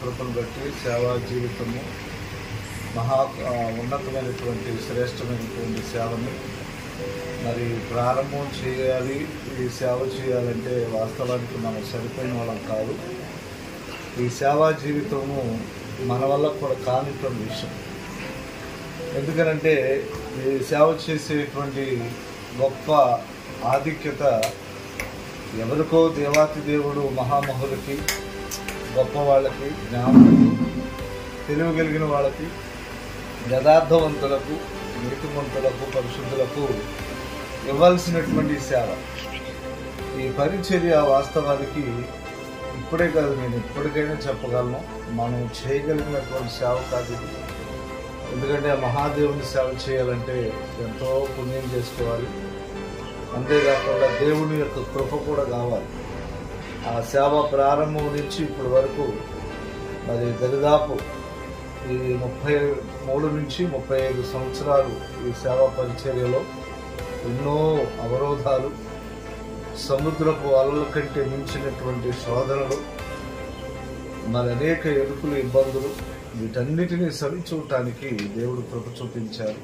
కృపను బట్టి సేవా జీవితము మహా ఆ, ఉన్నతమైనటువంటి శ్రేష్టమైనటువంటి సేవని మరి ప్రారంభం చేయాలి ఈ సేవ చేయాలంటే వాస్తవానికి మనం సరిపోయిన వాళ్ళం కాదు ఈ సేవా జీవితము మన వల్ల కూడా కానిటువంటి విషయం ఎందుకనంటే ఈ సేవ చేసేటువంటి గొప్ప ఆధిక్యత ఎవరికో దేవాతి దేవుడు మహామహులకి గొప్ప వాళ్ళకి జ్ఞానులకు తెలివి కలిగిన వాళ్ళకి యథార్థవంతులకు నీతిమంతులకు పరిశుద్ధులకు ఇవ్వాల్సినటువంటి సేవ ఈ పరిచర్య వాస్తవానికి ఇప్పుడే కాదు నేను ఇప్పటికైనా చెప్పగలను మనం చేయగలిగినటువంటి సేవ కాదు ఇది ఎందుకంటే ఆ మహాదేవుని సేవ చేయాలంటే ఎంతో పుణ్యం చేసుకోవాలి అంతేకాకుండా దేవుని యొక్క కృప కూడా కావాలి ఆ సేవ ప్రారంభం నుంచి ఇప్పటి వరకు మరి దరిదాపు ఈ ముప్పై మూడు నుంచి ముప్పై ఐదు సంవత్సరాలు ఈ సేవా పరిచర్యలో ఎన్నో అవరోధాలు సముద్రపు అలల కంటే మించినటువంటి శోధనలు మరి అనేక ఎదుకులు ఇబ్బందులు వీటన్నిటినీ సరిచూడటానికి దేవుడు కృప చూపించారు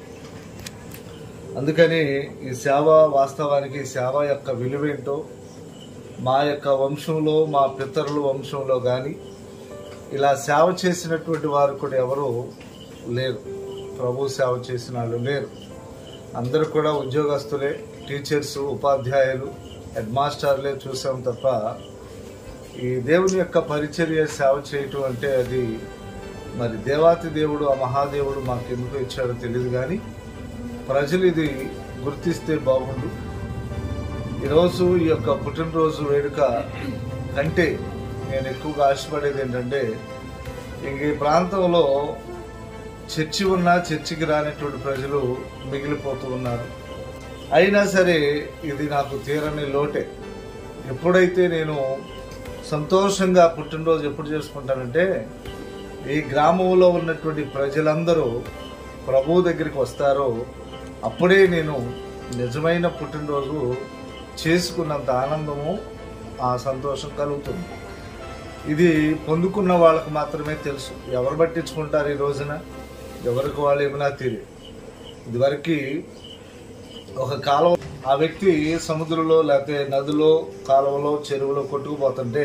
అందుకని ఈ సేవ వాస్తవానికి సేవ యొక్క విలువేంటో మా యొక్క వంశంలో మా పితరుల వంశంలో కానీ ఇలా సేవ చేసినటువంటి వారు కూడా ఎవరు లేరు ప్రభు సేవ చేసిన వాళ్ళు లేరు అందరూ కూడా ఉద్యోగస్తులే టీచర్స్ ఉపాధ్యాయులు హెడ్ మాస్టర్లే చూసాం తప్ప ఈ దేవుని యొక్క పరిచర్య సేవ చేయటం అంటే అది మరి దేవాతి దేవుడు ఆ మహాదేవుడు మాకు ఎందుకు ఇచ్చాడో తెలియదు కానీ ప్రజలు ఇది గుర్తిస్తే బాగుండు ఈరోజు ఈ యొక్క పుట్టినరోజు వేడుక కంటే నేను ఎక్కువగా ఆశపడేది ఏంటంటే ఇంక ఈ ప్రాంతంలో చర్చి ఉన్నా చర్చికి రానటువంటి ప్రజలు మిగిలిపోతూ ఉన్నారు అయినా సరే ఇది నాకు తీరని లోటే ఎప్పుడైతే నేను సంతోషంగా పుట్టినరోజు ఎప్పుడు చేసుకుంటానంటే ఈ గ్రామంలో ఉన్నటువంటి ప్రజలందరూ ప్రభు దగ్గరికి వస్తారో అప్పుడే నేను నిజమైన పుట్టినరోజు చేసుకున్నంత ఆనందము ఆ సంతోషం కలుగుతుంది ఇది పొందుకున్న వాళ్ళకి మాత్రమే తెలుసు ఎవరు పట్టించుకుంటారు ఈ రోజున ఎవరికి వాళ్ళు ఏమైనా తెలియదు ఇదివరకు ఒక కాలువ ఆ వ్యక్తి సముద్రంలో లేకపోతే నదిలో కాలువలో చెరువులో కొట్టుకుపోతుంటే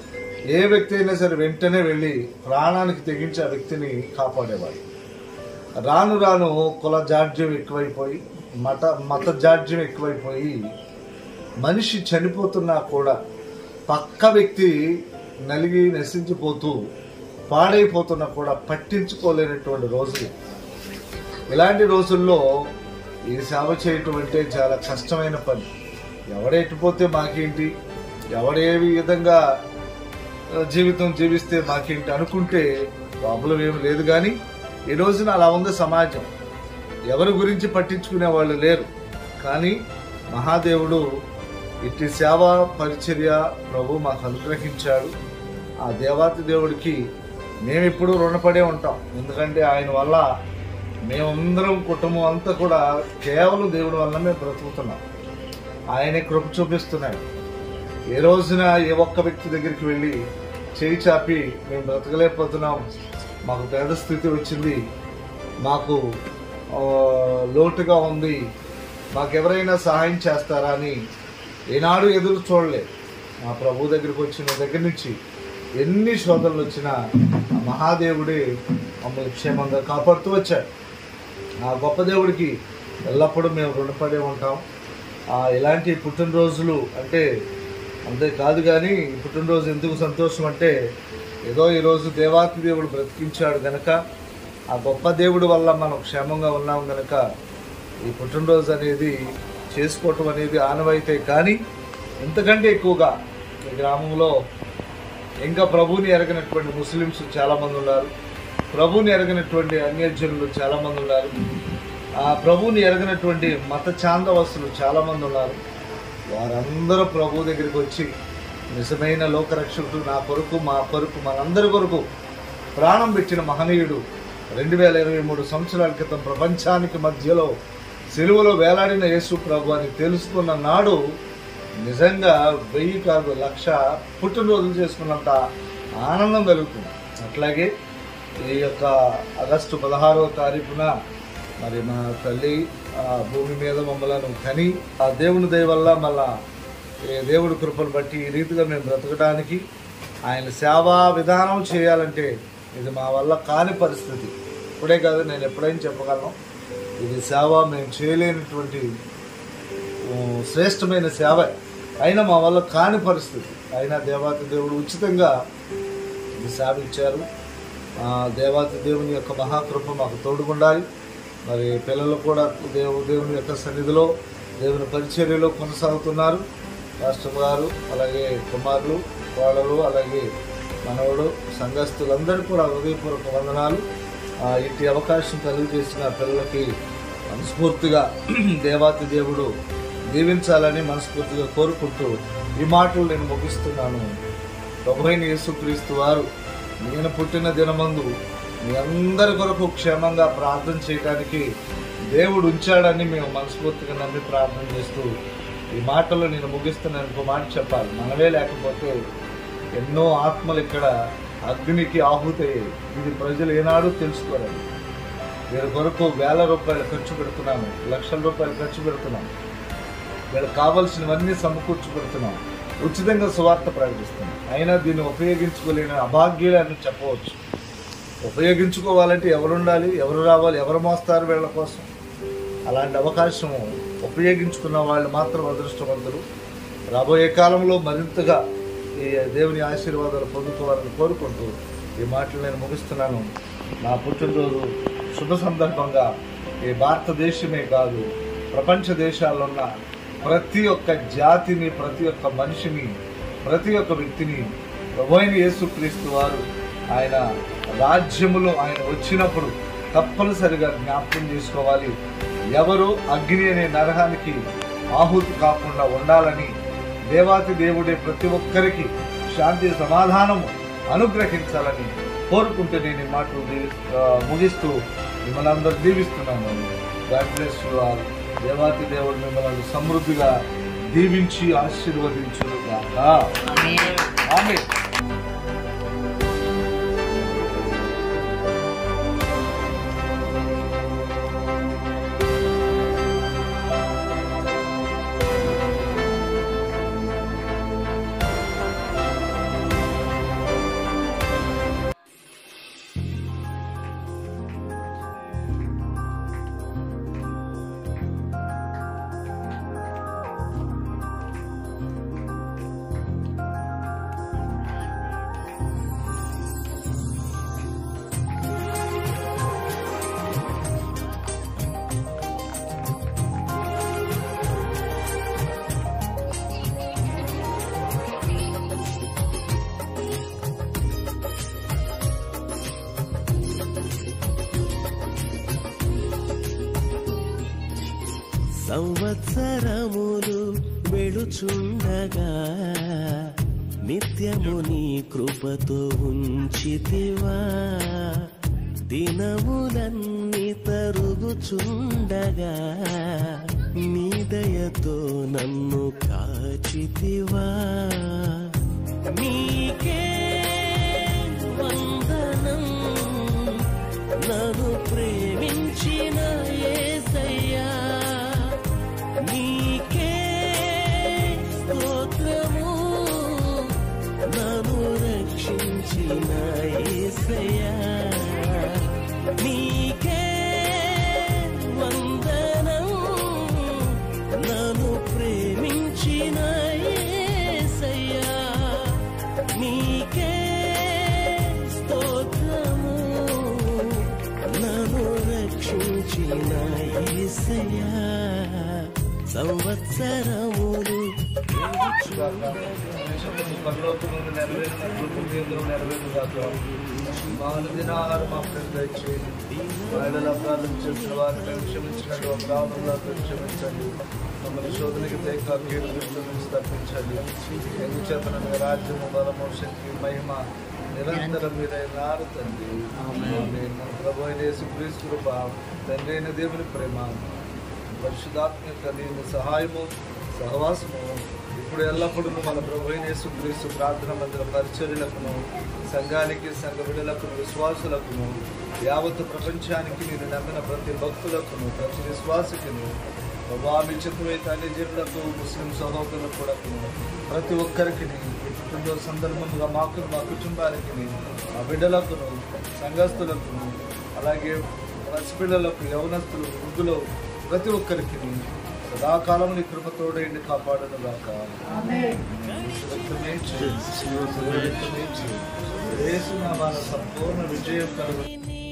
ఏ వ్యక్తి అయినా సరే వెంటనే వెళ్ళి ప్రాణానికి తెగించి ఆ వ్యక్తిని కాపాడేవాడు రాను రాను కుల జాడ్యం ఎక్కువైపోయి మత మత జాడ్యం ఎక్కువైపోయి మనిషి చనిపోతున్నా కూడా పక్క వ్యక్తి నలిగి నశించిపోతూ పాడైపోతున్నా కూడా పట్టించుకోలేనటువంటి రోజులు ఇలాంటి రోజుల్లో ఈ సేవ చేయటం అంటే చాలా కష్టమైన పని ఎవడెట్టిపోతే మాకేంటి ఎవడే విధంగా ఆ, జీవితం జీవిస్తే మాకేంటి అనుకుంటే ప్రాబ్లం ఏమి లేదు కానీ ఈ రోజున అలా ఉంది సమాజం ఎవరి గురించి పట్టించుకునే వాళ్ళు లేరు కానీ మహాదేవుడు ఇట్టి సేవ పరిచర్య ప్రభు మాకు అనుగ్రహించాడు ఆ దేవాతి దేవుడికి మేము ఎప్పుడూ రుణపడే ఉంటాం ఎందుకంటే ఆయన వల్ల మేమందరం కుటుంబం అంతా కూడా కేవలం దేవుడి వల్ల మేము బ్రతుకుతున్నాం ఆయనే కృప చూపిస్తున్నాడు ఏ రోజున ఏ ఒక్క వ్యక్తి దగ్గరికి వెళ్ళి చేయి చాపి మేము బ్రతకలేకపోతున్నాం మాకు పేద స్థితి వచ్చింది మాకు ఆ, లోటుగా ఉంది మాకెవరైనా సహాయం చేస్తారా అని ఏనాడు ఎదురు చూడలేదు మా ప్రభు దగ్గరికి వచ్చిన దగ్గర నుంచి ఎన్ని శోధనలు వచ్చినా ఆ మహాదేవుడే మమ్మల్ని క్షేమంగా కాపాడుతూ వచ్చాడు ఆ గొప్ప దేవుడికి ఎల్లప్పుడూ మేము రుణపడి ఉంటాం ఆ ఇలాంటి పుట్టినరోజులు అంటే అంతే కాదు కానీ ఈ పుట్టినరోజు ఎందుకు సంతోషం అంటే ఏదో ఈరోజు దేవాతి దేవుడు బ్రతికించాడు గనక ఆ గొప్ప దేవుడి వల్ల మనం క్షేమంగా ఉన్నాం గనక ఈ పుట్టినరోజు అనేది చేసుకోవటం అనేది ఆనవాయితే కానీ ఇంతకంటే ఎక్కువగా ఈ గ్రామంలో ఇంకా ప్రభువుని ఎరగనటువంటి ముస్లిమ్స్ చాలా మంది ఉన్నారు ప్రభువుని ఎరగనటువంటి అన్యజనులు చాలా మంది ఉన్నారు ఆ ప్రభువుని ఎరగనటువంటి మత చాందవస్తులు చాలా మంది ఉన్నారు వారందరూ ప్రభు దగ్గరికి వచ్చి నిజమైన లోకరక్షకుడు నా కొరకు మా కొరకు మనందరి కొరకు ప్రాణం పెట్టిన మహనీయుడు రెండు వేల ఇరవై మూడు సంవత్సరాల క్రితం ప్రపంచానికి మధ్యలో సెలువులో వేలాడిన యేసు ప్రభు అని తెలుసుకున్న నాడు నిజంగా వెయ్యి కాదు లక్ష పుట్టినరోజులు చేసుకున్నంత ఆనందం కలుగుతుంది అట్లాగే ఈ యొక్క ఆగస్టు పదహారవ తారీఖున మరి మా తల్లి ఆ భూమి మీద మమ్మలను కని ఆ దేవుని దయ వల్ల మళ్ళా ఈ దేవుడి కృపను బట్టి ఈ రీతిగా మేము బ్రతకడానికి ఆయన సేవా విధానం చేయాలంటే ఇది మా వల్ల కాని పరిస్థితి ఇప్పుడే కాదు నేను ఎప్పుడైనా చెప్పగలను ఇది సేవ మేము చేయలేనటువంటి ఓ, శ్రేష్టమైన సేవ అయినా మా వల్ల కాని పరిస్థితి అయినా దేవాతి దేవుడు ఉచితంగా ఇది సాధించారు ఆ, దేవాతి దేవుని యొక్క మహాకృప మాకు తోడుగుండాలి మరి పిల్లలు కూడా దేవు దేవుని యొక్క సన్నిధిలో దేవుని పరిచర్యలో కొనసాగుతున్నారు రాష్ట్రం గారు అలాగే కుమారులు కోడలు అలాగే మనవడు సంఘస్థులందరూ కూడా హృదయపూర్వక వందనాలు ఆ, ఇట్టి అవకాశం కలిగజేసిన పిల్లలకి మనస్ఫూర్తిగా దేవాతి దేవుడు దీవించాలని మనస్ఫూర్తిగా కోరుకుంటూ ఈ మాటలు నేను ముగిస్తున్నాను ప్రభువైన యేసుక్రీస్తు వారు నేను పుట్టిన దినమందు మీ అందరి కొరకు క్షేమంగా ప్రార్థన చేయడానికి దేవుడు ఉంచాడని మేము మనస్ఫూర్తిగా నమ్మి ప్రార్థన చేస్తూ ఈ మాటలు నేను ముగిస్తున్నాను ఇంకో మాట చెప్పాలి మనమే లేకపోతే ఎన్నో ఆత్మలు ఇక్కడ అగ్నికి ఆహుతయ్యాయి ఇది ప్రజలు ఏనాడు తెలుసుకోలేదు వీరి కొరకు వేల రూపాయలు ఖర్చు పెడుతున్నాము లక్షల రూపాయలు ఖర్చు పెడుతున్నాము వీళ్ళకి కావాల్సినవన్నీ సమకూర్చి పెడుతున్నాం ఉచితంగా సువార్త ప్రకటిస్తున్నాం అయినా దీన్ని ఉపయోగించుకోలేని అభాగ్యులని చెప్పవచ్చు ఉపయోగించుకోవాలంటే ఎవరు ఉండాలి ఎవరు రావాలి ఎవరు మోస్తారు వీళ్ళ కోసం అలాంటి అవకాశం ఉపయోగించుకున్న వాళ్ళు మాత్రం అదృష్టవంతులు రాబోయే కాలంలో మరింతగా ఈ దేవుని ఆశీర్వాదాలు పొందుకోవాలని కోరుకుంటూ ఈ మాటలు నేను ముగిస్తున్నాను నా పుట్టినరోజు శుభ సందర్భంగా ఈ భారతదేశమే కాదు ప్రపంచ దేశాల్లో ఉన్న ప్రతి ఒక్క జాతిని ప్రతి ఒక్క మనిషిని ప్రతి ఒక్క వ్యక్తిని ప్రభువైన యేసుక్రీస్తు వారు ఆయన రాజ్యములో ఆయన వచ్చినప్పుడు తప్పనిసరిగా జ్ఞాపకం చేసుకోవాలి ఎవరు అగ్ని అనే నరకానికి ఆహుతి కాకుండా ఉండాలని దేవాతి దేవుడే ప్రతి ఒక్కరికి శాంతి సమాధానము అనుగ్రహించాలని కోరుకుంటూ నేను ఈ మాటలు దీవి- ఆ, ముగిస్తూ మిమ్మల్ని అందరూ దీవిస్తున్నాను గాడ్ బ్లెస్ యు ఆల్ దేవాతి దేవుడు మిమ్మల్ని సమృద్ధిగా దీవించి ఆశీర్వదించుగాక ఆమె సంవత్సరములు వెళుచుండగా నిత్యము నీ కృపతో ఉంచితివా దినములన్నీ తరుగుచుండగా నీ దయతో నన్ను కాచితివా నీకే వందనం నన్ను ప్రేమించిన యేసయ్యా నీకే స్తోత్రము నన్ను రక్షించిన యేసయ్యా నీకే వందనం నన్ను ప్రేమించిన యేసయ్యా నీకే స్తోత్రము నన్ను రక్షించిన యేసయ్యా సంవత్సరములు పరలోకం నుండి నెరవేరినట్లు భూమి యందు నెరవేరుగాక. మా అనుదినాహారం మాకు దయచేయండి మహిళల అపరాధం చేసిన వారిని క్షమించినట్టు అపరాధంలో క్షమించండి మమ్మల్ని శోధనకి తేక కీడు దృష్టి నుంచి తప్పించండి ఎందుచేత మీ రాజ్యము బలము శక్తి మహిమ నిరంతరం మీద నారుతండి మన ప్రభు అయిన యేసుక్రీస్తు కృప తండ్రి అయిన దేవుని ప్రేమ పరిశుధాత్మ యొక్క దీని సహాయము సహవాసము ఇప్పుడు ఎల్లప్పుడూ మన ప్రభు అయిన యేసుక్రీస్తు ప్రార్థన మందిర పరిచర్యలకును సంఘానికి సంఘ బిడ్డలకును విశ్వాసులకును యావత్ ప్రపంచానికి నేను నమ్మిన ప్రతి భక్తులకును ప్రతి విశ్వాసకును ప్రభా మీ చిత్తమైతే అన్ని జీవులకు ముస్లిం సహోదరులకు కూడా ప్రతి ఒక్కరికి ఈ కుటుంబ సందర్భంగా మాకు మా కుటుంబానికి మా బిడ్డలకును సంఘస్థులకును అలాగే పసిపిల్లలకు యవనస్తులు వృద్ధులు ప్రతి ఒక్కరికి సదాకాలం నీ కృపతోడేండి కాపాడను గాక సంపూర్ణ విజయం కలుగు నీ